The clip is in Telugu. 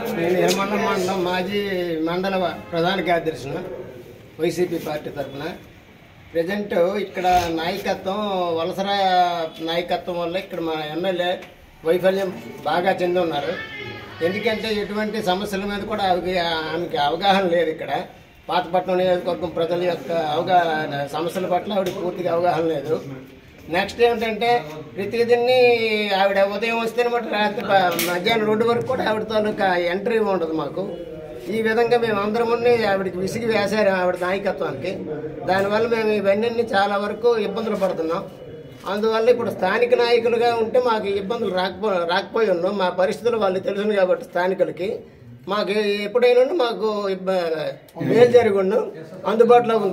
నేను నిర్మలం మండలం మాజీ మండల ప్రధాన కార్యదర్శిని వైసీపీ పార్టీ తరఫున ప్రజెంట్ ఇక్కడ నాయకత్వం వలసర నాయకత్వం వల్ల ఇక్కడ మా ఎమ్మెల్యే వైఫల్యం బాగా చెంది ఉన్నారు ఎందుకంటే ఎటువంటి సమస్యల మీద కూడా ఆమెకి ఆమెకి అవగాహన లేదు ఇక్కడ పాతపట్నం నియోజకవర్గం ప్రజల యొక్క అవగాహన సమస్యల పట్ల ఆవిడ పూర్తిగా అవగాహన లేదు నెక్స్ట్ ఏమిటంటే ప్రతిదిన్ని ఆవిడ ఉదయం వస్తే మటు రాత్రి ప- మధ్యాహ్నం రెండు వరకు కూడా ఆవిడ తాలూకా ఎంట్రీ ఉండదు మాకు ఈ విధంగా మేము అందరం ఉండి ఆవిడకి విసిగి వేశారు ఆవిడ నాయకత్వానికి దానివల్ల మేము ఇవన్నీ చాలా వరకు ఇబ్బందులు పడుతున్నాం అందువల్ల ఇప్పుడు స్థానిక నాయకులుగా ఉంటే మాకు ఇబ్బందులు రాకపో రాకపోయి ఉన్నాం మా పరిస్థితులు వాళ్ళు తెలుసును కాబట్టి స్థానికులకి మాకు ఎప్పుడైనా మాకు ఇబ్బ- మేలు జరిగి ఉండు అందుబాటులో ఉంది